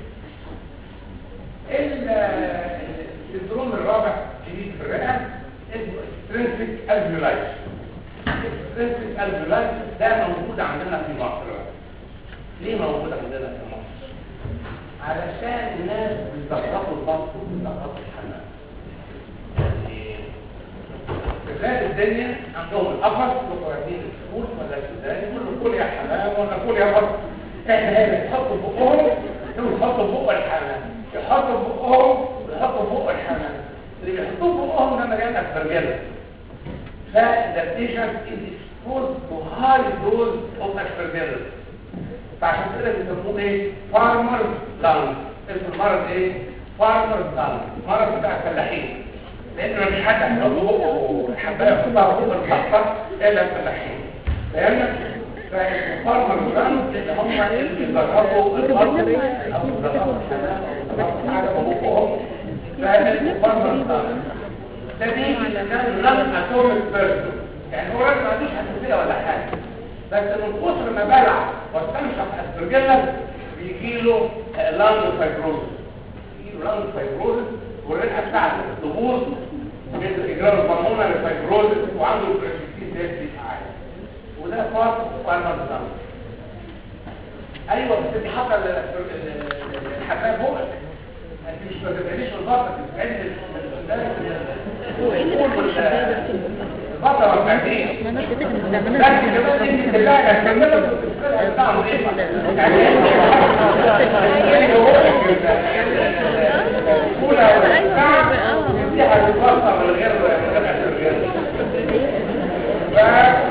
السندروم الرابع جديد في الرئه اسمه اكسترنسيك الفيولايتس اكسترنسيك الفيولايتس ده موجود عندنا في مصر ليه موجود عندنا في مصر علشان الناس بيضغطوا البطن وبيضغطوا الحمام في بلاد الدنيا عندهم القفص وقوانين السكوت ولا السوداني كله كل يا حمام ولا كل يا بطن احنا هنا يحطوا بقهم يحطوا بق الحمام يحطوا بقهم يحطوا بق الحمام اللي بيحطوه بقهم ده مليان اسبرجيلا فالادابتيشن is exposed to high dose of aspergillus فعشان كده بيسموه ايه فارمر لانج اسم المرض ايه فارمر لانج مرض بتاع الفلاحين لان مفيش حد هيحط بقه حبايه يحطها فوق الحطه الا الفلاحين فاهمنا؟ فالفارمر جرام اللي هم اللي جربوا البطل او جربوا الحمام او جربوا حاجه بابوهم فالفارمر جرام ده بيجي كان لم اتوميك بيرسون يعني هو راجل ما عندوش حساسيه ولا حاجه بس من كتر ما بلع واستنشق استرجلة بيجي له لانج فايبروز بيجي له لانج فايبروز والرئه بتاعته تبوظ مثل اجرار البلمونه للفايبروز وعنده بريسكتيز دي عالي وده فارق فارمر زمان ايوه بس دي حاطه الحمام فوق انت مش ما تبقاليش البطه تتعدل هو ايه اللي بيعمل الحبايه بس البطه ما بتعديش ما انا اديتك لكن بنستعملها كمان انت تلاقي الكلمه بتاعه ايه يعني يعني هو الاولى والساعه دي هتتوصل من غير من غير اسرجل ف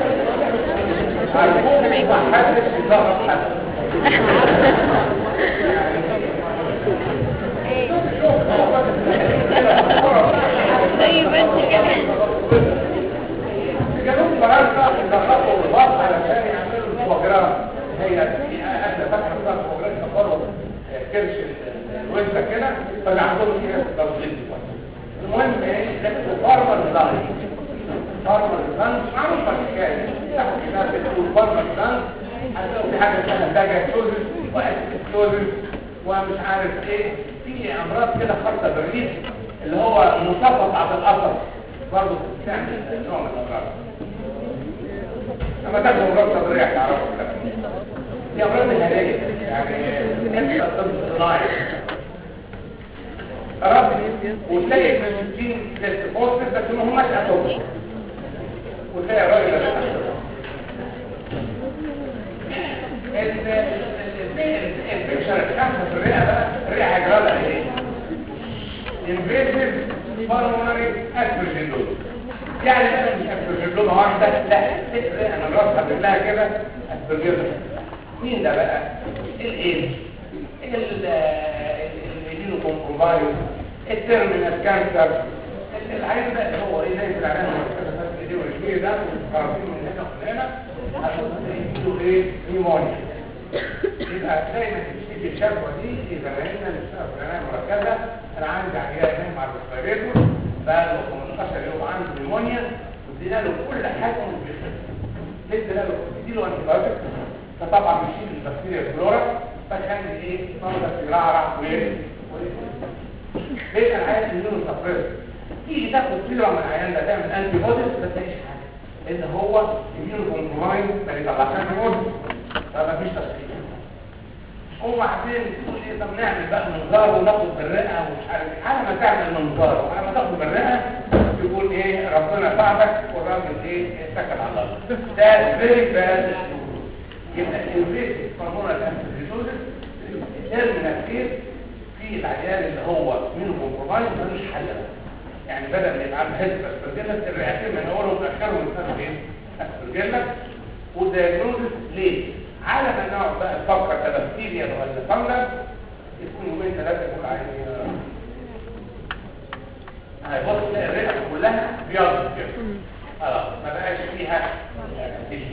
هنقوم محدش يضغط حد زي ما انت كده جنوب فرنسا ضغطوا الباص علشان يعملوا الفوجرام هي احنا فاكره بتاع الفوجرام كفروا كرش الوزه كده فاللي عندهم فيها توصيل المهم ايه ده فارمر ديزاين فارمر ديزاين مش معروفه الحكايه تاخد كتاب بتقول فارمر ديزاين هتلاقوا في حاجه اسمها داجاتوزس واسكتوزس ومش عارف ايه في امراض كده خاصه بالريف اللي هو مصفى بتاعت القصب برضه بتعمل نوع من الامراض لما تاخد امراض صدريه هتعرفوا كده دي امراض نهائيه يعني انت طب صناعي خلاص وتلاقي المسجين تيست بوزيتيف بس ما هماش اتوبيك وتلاقي الراجل ده البيكشر الخامسه في الرئه بقى الرئه هيجرى لها ايه؟ invasive pulmonary aspergillus يعني انا مش aspergilloma واحده لا تفرق انا راسها بالله كده aspergillus مين ده بقى؟ الايدز الامينو كومبرومايز التيرمينال كانسر العين ده اللي هو ايه زي العلامه المركزه بتاعت الايدي والرجليه ده متقاربين من هنا ومن هنا عشان يجيله ايه؟ نيمونيا يبقى دايما تشتكي الشكوى دي اذا لقينا نشتغل في العنايه المركزه انا عندي عيان نايم على الريسبيريتور بقى له 15 يوم عنده نيمونيا وادينا له كل حاجه مش بيخف ادينا له اديله انتي بايوتيك فطبعا بيشيل البكتيريا الفلورا فخلي ايه نظره يرعرع وايه ليه انا عايز مليون سفرير تيجي تاخد سيرة من العيان ده تعمل انتي بوديز ما تلاقيش حاجه لان هو اميون كومبرومايز ما يطلعش انتي بوديز فما فيش تشخيص وبعدين تقول ايه طب نعمل بقى منظار وناخد بالرئه ومش عارف ايه على ما تعمل منظار وعلى ما تاخد بالرئه يقول ايه ربنا ساعدك والراجل ايه اتكل على الله ده فيري باد يبقى الانفيسيف هرمون الانتيبيوتيك الترمينال كيس في العيان اللي هو منه كومبرومايز ملوش حل يعني بدل ما يبقى عنده هيد اسبرجيلس الرئتين من اولهم لاخرهم يسموا ايه؟ اسبرجيلس والدياجنوزس ليه؟ على ما نقعد بقى نفكر ده بكتيريا ولا فنجس يكون يومين ثلاثه يكون عايزين هيبص تلاقي الرئه كلها بيض كده خلاص ما بقاش فيها تيشو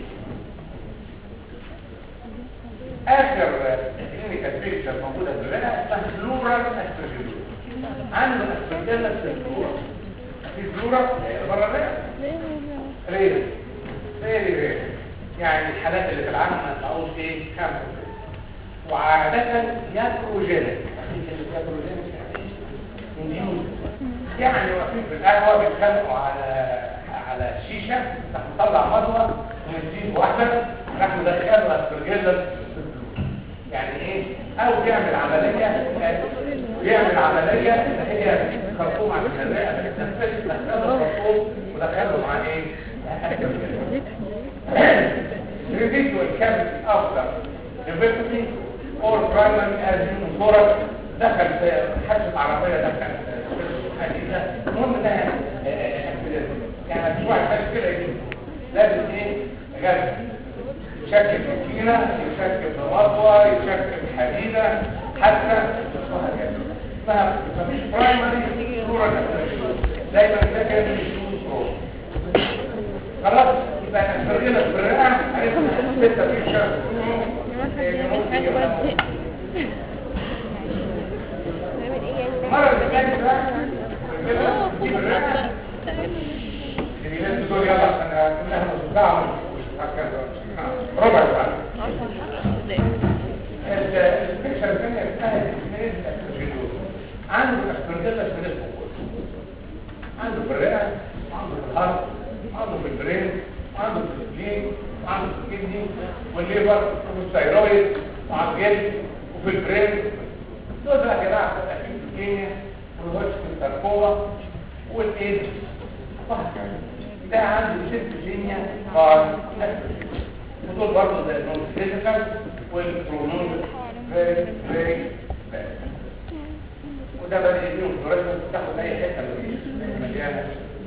اخر كلينيكال بيكتشر موجوده في الرئه اسمها فلورال اسبرجيلوس عنده اسبرجيلس في الفلورا في فلورا بره الرئه رير رير رير يعني الحالات اللي في العالم ما تلاقوش ايه خمسه وعادة ياتروجينيك ياتروجينيك انديوز يعني واقفين في القهوه بيتخانقوا على على الشيشه راح نطلع مضوه ونديه واحده راح ندخله اسبرجيلس يعني ايه او بيعمل عمليه بيعمل عمليه اللي هي خرطوم عشان الرئه بتتنفس دخله الخرطوم ودخله مع ايه residual cavity after university or primary as in thorax دخل في حادثة عربية دخل حديثة المهم ده يعني مفيش واحد بس كده يجيب لازم ايه غزل يشكل سكينة يشكل بمطوة يشكل حديدة حتى وهكذا فمفيش برايمري صورة دايما ده كان يشوف خلاص يبقى الاسبرجيلس بالرئه ستة في شهر لما حد يعمل حاجة بقى تزهق. نعمل ايه يعني المرة اللي فاتت بقى اه دي فوق بالرقة بقى. اللي الناس بتقول يلا احنا كلها نص ساعة ربع ساعة الفكرة الثانية اسمها الاثنين الاستروجينوز عنده استروجينوز في الجسم كله عنده في الرئة وعنده في الهارت وعنده في البرين وعنده في السبلين وعنده في الكدني والليفر والثيرويد وعلى الجلد وفي البرين دول بقى يا جماعة اكيد في الكيمياء والهوتش في الساركوما والايدز وهكذا ده عنده ست جينيا قال ودول برضه زي النون والبرونون فيري فيري وده بقى يديهم فرصة تاخد اي حته من مليانه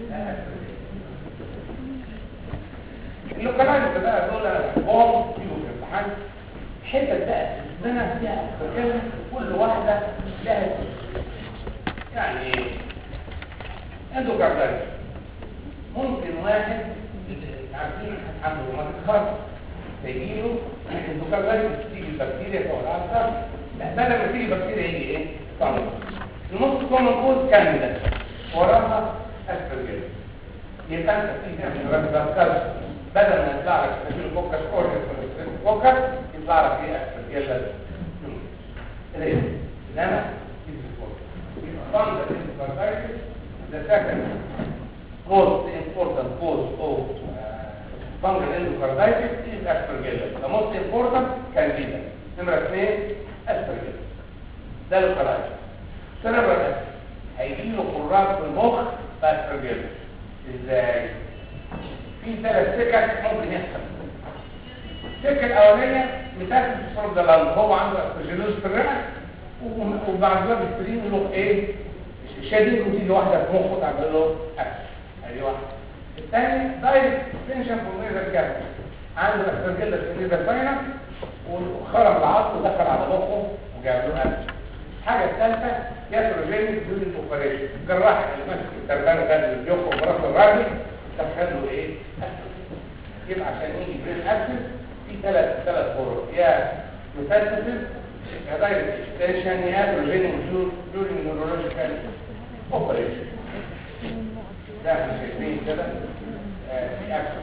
اللوكالايز بقى دول بوم فيهم في الامتحان حته بقى السنه فيها أفريقيا، كل واحده لها اسم. يعني اندوكاردايتس ممكن واحد عارفين عنده روماتيك هارت تجيله اندوكاردايتس تيجي البكتيريا فوق العصب لا بدل ما تيجي بكتيريا يجي ايه؟ طعم الموست كومن كوز كاندا وراها اسبرجيل يبقى انت في نعمل رابيدال بدل ما يطلع لك ستافيلو كوكس اوريس ولا كوكس يطلع لك ايه اسبرجيل ليه؟ انما Fungal endocarditis, the second most important cause of uh, fungal endocarditis is aspergillus. The most important candida. نمرة اثنين aspergillus. ده الخلايا. cerebral هيجي له خراج في المخ باسبرجيلس. ازاي؟ في ثلاث سكك ممكن يحصل. السكة الأولانية مثال في ده هو عنده اسبرجيلوس في الرئة وبعد ذلك السرين له ايه شديد وتيجي واحده في مخه تعمل له اكل ادي واحده الثاني دايركت اكستنشن فروم نيزل كاب عنده اسبرجيلا في النيزل ساينس وخرج العظم ودخل على مخه وجاب له اكل الحاجه الثالثه ياتروجينيك ديورنج اوبريشن الجراح اللي ماسك التربانه ده اللي بيخرج براس الراجل دخل له ايه اكل يبقى عشان يجي برين اكسس في ثلاث ثلاث طرق يا ميتاستاسيس direct extension yatrogenin during neurological operation. ده احنا شايفين كده في اكسس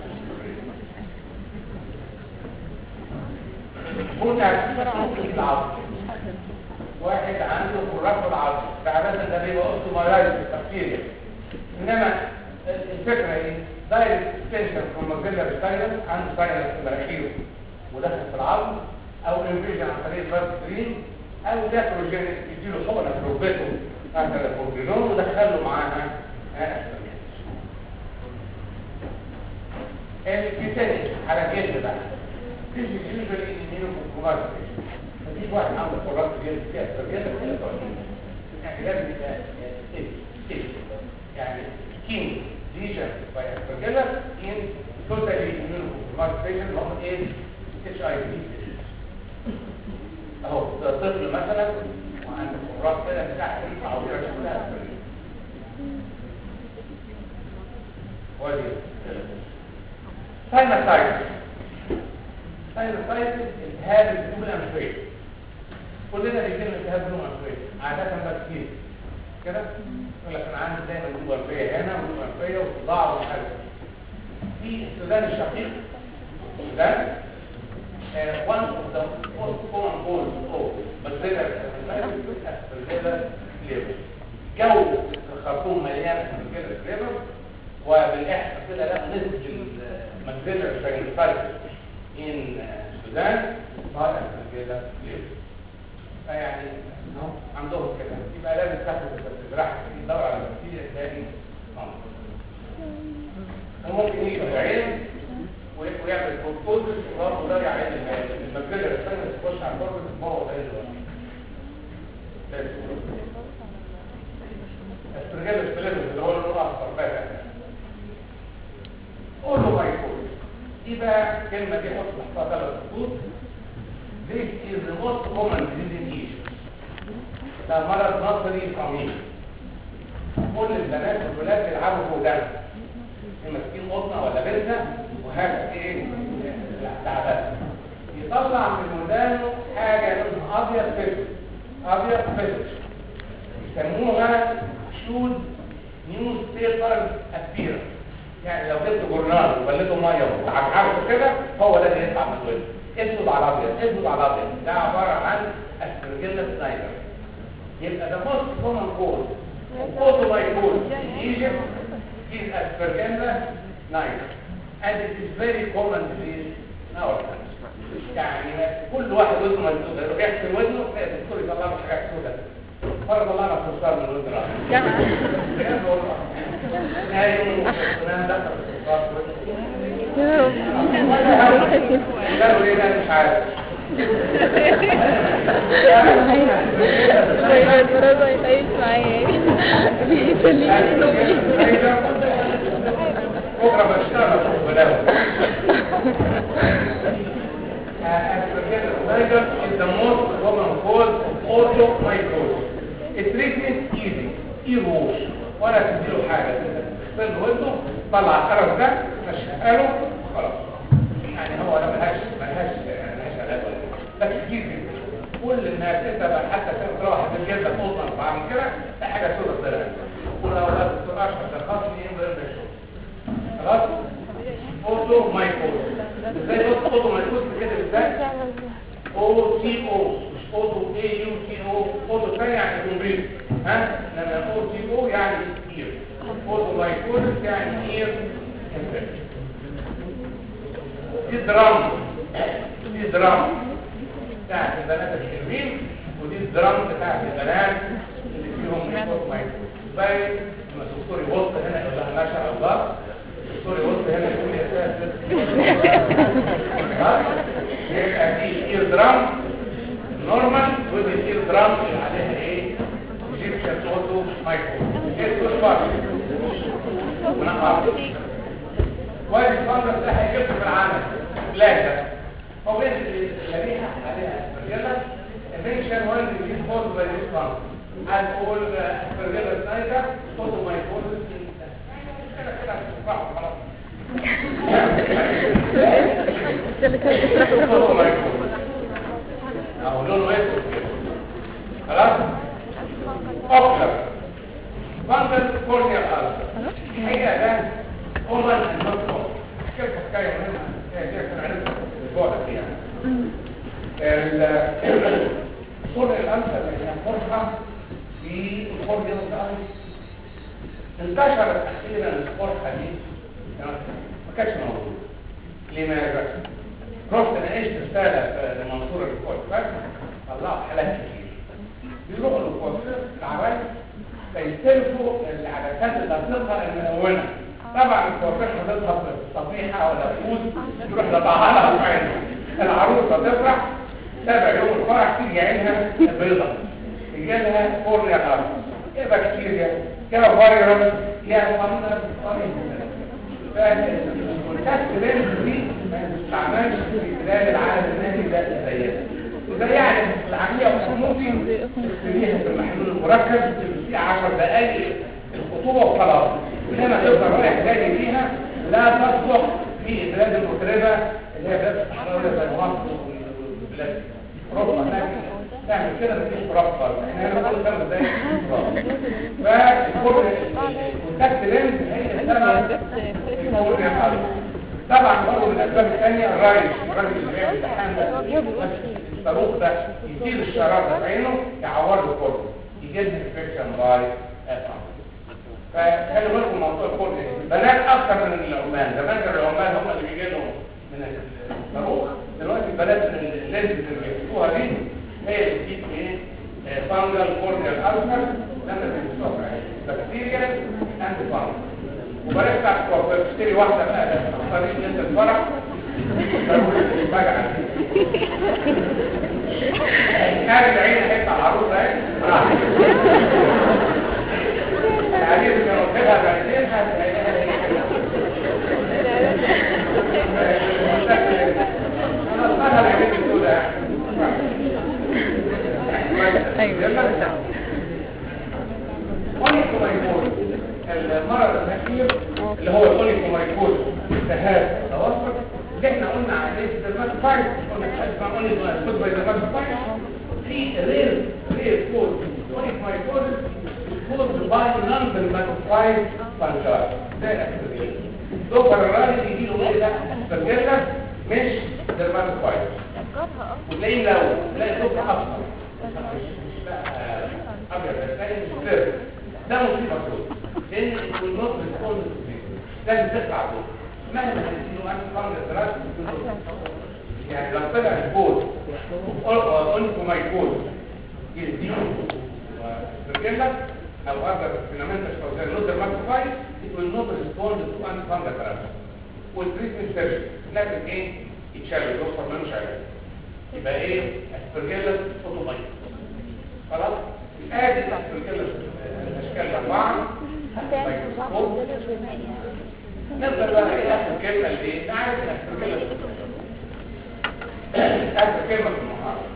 هنا في العظم واحد عنده خراف العظم فعادة ده بيبقى اوستومالايز بكتيريا انما الفكرة ايه؟ دايركت اكستنشن فروم ماكسيلاري ساينس عنده ساينس في مناخيره ودخل في العظم او انفيجن عن طريق الفاست سكرين او جاتروجين يديله حقنه في ركبته مثلا الكورتيزون ودخله معاها الكتاني على جلد بقى This is usually in immunocompromised مفيش واحد عنده قرارات جلد فيها استرجال ولا تعليم يعني لازم يبقى ستيج ستيج يعني كين ليجن باي استرجال in totally immunocompromised patient اللي هم ايه اتش اي في اهو ده طفل مثلا وعنده قرارات كده بتاعت العويره كلها ودي ساينوسايتس ساينوسايتس التهاب الجيوب الانفيه كلنا بيجينا التهاب الجيوب الانفيه عاده بقى كتير كده يقول لك انا عندي دايما جيوب انفيه هنا وجيوب انفيه وصداع ومش عارف في السودان الشقيق السودان uh, one of the most common causes of bacterial aspergillus flavor جو الخرطوم مليان aspergillus flavor وبالاحصاء كده لا نسبه الماكسيلر ساينوسايتس in السودان اسمها aspergillus flavor فيعني اهو عندهم كده يبقى لازم تاخد الجراحه تدور على بكتيريا تلاقي وممكن يجي في العين ويعمل بروتوزس وبرضه ده يعني الماكسيلر ساينس تخش على الكورتكس تبوظ اي استرجال الفليبس اللي هو اللي هو اصفر قولوا ما يكون دي بقى كلمة دي حط تحتها ثلاث خطوط This is the most common disease issue ده مرض نظري قميص كل البنات والولاد بيلعبوا فوق دم ماسكين قطنة ولا بنتة وهذا ايه تعبان يطلع من ودانه حاجه لونها ابيض فسد ابيض فسد يسموها شود نيوز بيبر ابيرنس يعني لو جبت جورنال وولده ميه وعجعجه كده هو ده اللي يطلع من الوجه اسود على ابيض اسود على ابيض ده عباره عن اسبرجيلا سنايدر يبقى ده موست كومن كوز اوتو مايكوز in Egypt is aspergilla niger and it is very common disease in our country يعني كل واحد ودنه مسدود يروح يغسل ودنه تلاقي الدكتور يطلع له حاجات سوداء فرض الله ما تصار من الودن راح بجد والله نايم ونام دخل الصفار يا رب قالوا ليه ده مش عارف طيب برافو يعيش معايا بيسليني بكره بشتغل بلاوي Aspergillus is the most common cause of automycosis. It's treatment easy, ear-wash, ولا تديله حاجة تغسل ودنه طلع القرف ده مشقله خلاص يعني هو لا ملهاش ملهاش ملهاش علاج ولا حاجة. بس كتير جدا كل الناس انت بقى حتى تروح واحد الجلد تقطن بعمل كده ده حاجة سودة طلعت ولو لا دكتور اشرف شخصني ينبغي الشغل خلاص اوتو مايكوز ازاي اوتو مايكوز كده ازاي او سي او مش اوتو اي يو سي او اوتو ثاني يعني كومبليت ها انما او سي او يعني اير اوتو مايكوز يعني اير انفكشن دي درام دي درام بتاعت البنات الحلوين ودي الدرام بتاعت البنات اللي فيهم اوتو مايكوز زي لما الدكتور يبص هنا يقول لها ما شاء الله الدكتور يبص هنا يقول يا ساتر ها؟ يبقى دي اير درام نورمال ودي الاير درام اللي عليها ايه ايجيبشن اوتو مايكرو دي كل فرق ونقع وادي الفندق ده هيجيبه في العمل ثلاثه هو بين الشريحه عليها اسبرجيلا mention one disease caused by this fungus and all uh, aspergilla sniper photomycosis in كده كده هتفرحوا خلاص اللي كانت بتروح photomycosis او لونه اسود كده خلاص اكتر فانجل كورنيال ألسر الحقيقه ده كومن اند نوت كومن كيف حكايه مهمه هي دي عشان عرفت البعد يعني الكورنيال الألسر اللي هي قرحه في الكورنيال الألسر انتشرت اخيرا القرحه دي ما كانتش موجوده لماذا؟ رحت ناقشت رساله لمنصور الكوافير طلعوا حالات كتير بيروحوا للكوافير تعبان فيستلفوا العدسات اللي هتظهر الملونه طبعا الكوافير هتظهر صفيحه ولا فوز يروح لطعها لها في عينها العروسه تفرح تابع يوم الفرح تيجي عينها بيضة تيجي لها كورنيا الارض يا بكتيريا يا فيروس يا فندق فالكونتاكت لينز دي ما تستعملش في خلال العالم النادي ده زيها وده يعني العمليه ممكن تستريها في المحلول المركز في 10 دقائق الخطوبه وخلاص انما تفضل رايح جاي فيها لا تصلح في البلاد المغربه اللي هي بلاد الصحراء زي مصر والبلاد اوروبا هناك تعمل كده مفيش تراب خالص احنا هنا كل خمس دقايق فالكل الكونتاكت لينز هي السبب الكورنيا الارض طبعا برضه من الاسباب الثانيه الرايش الراجل اللي بيعمل امتحان ده الصاروخ ده يشيل الشراب ده في عينه يعور له الكورنيا يجيب انفكشن باي فخلي بالكم موضوع الكورنيا البنات اكثر من العمال زمان كان العمال هم اللي بيجي لهم من الصاروخ دلوقتي البنات اللينز اللي بيحطوها دي هي اللي بتجيب ايه فانجل كورنيال ألسر لما بيتصاب بكتيريا اند فانجل وبلاش بتاع الكوافير تشتري واحده بقى ده تختاري ان انت الفرح فجأة هذه العين هيطلع العروس اهي راح العريس كان واخدها بعدين انا اصلها العين السوداء اونيكومايكوز المرض الاخير اللي هو الاونيكومايكوز التهاب توسط اللي احنا احنا قلنا عليه درماتوفايت قلنا اسمع قلنا اسمه باي درماتوفايت في رير رير كود كونيك مايكوزس كود باي نون درماتوفايت فانجاي زي الاسبرجيل دكتور الراجل يجي له ايه ده اسبرجيلا مش درماتوفايت وتلاقيه لو تلاقي صوت اصفر ابيض تلاقي مش زر ده مصيبه صوت لان النص بتكون لازم تطلع فوق مهما تديله انت فانجس دراسه يعني لو طلع الكود قلت ماي كود يديله برجلة او اقدر فينامنتال شوزير نوتر ماكسفاي it will not respond to antifungal therapy والتريتمنت سيرجن لكن ايه يتشال الدكتور ملوش علاج يبقى ايه اسبرجيلا اوتومايك خلاص ادي الاسبرجيلا الاشكال الاربعه مايكروسكوب نفضل بقى ايه اخر كلمه اللي ايه عارف الاسبرجيلا اخر كلمه في المحاضره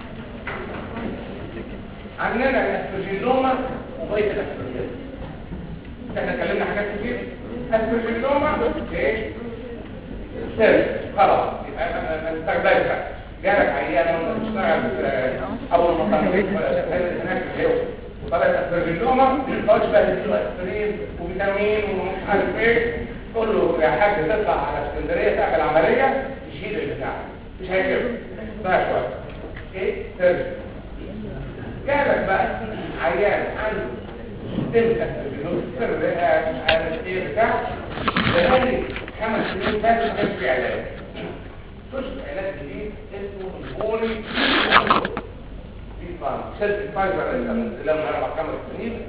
عندنا الاسبرجيلوما وبقيه الاسبرجيلا احنا اتكلمنا حاجات كتير اسبرجيلوما ايه سيرش خلاص يبقى انا نستخدمها بقى جالك عيان وانت بتشتغل اول ما طلعت هناك الجو طلعت اسبرجيلوما ما تقعدش بقى تديله اسبرين وفيتامين ومش عارف ايه تقول له يا حاج تطلع على اسكندريه تعمل عمليه يشيل البتاع مش هيكفي بقى شويه ايه سيرش جالك بقى عيان عنده سيستم اسبرجيلوما سر مش عارف ايه بتاع بقالي خمس سنين فاتوا ما كانش في علاج شفت علاج جديد اسمه البولي في فارم شركه فايزر لسه منزلها من اربع خمس سنين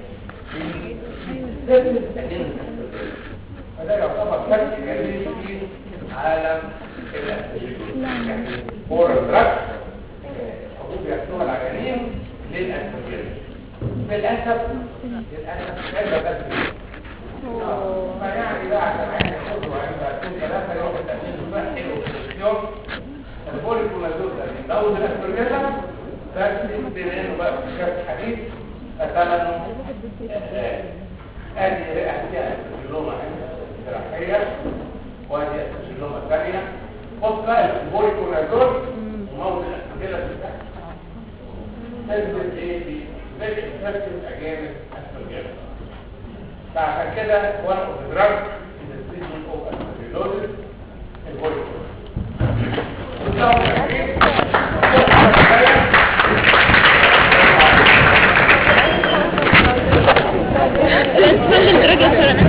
فده يعتبر فرق جديد في عالم الاسبرجيلوما يعني فور دراج حبوب ياخدوها العيانين للاسبرجيلوما للاسف للاسف هذا بس فيعني بقى عشان عايز ياخدوا عند كل ثلاثة يوم التأمين الصحي والتلفزيون البوليكونازول ده لو الاسبرجيلا بس بما بقى في شكل حديث فثمنه ادي رئاسية اسبرجيلوما جراحية وادي اسبرجيلوما ثانية خد بقى البوليكونازول وموت الاسبرجيلا في التحت تثبت ايه في very effective against aspergillus فعشان كده one of the drugs in the treatment of aspergillosis is الاسفل الدرجة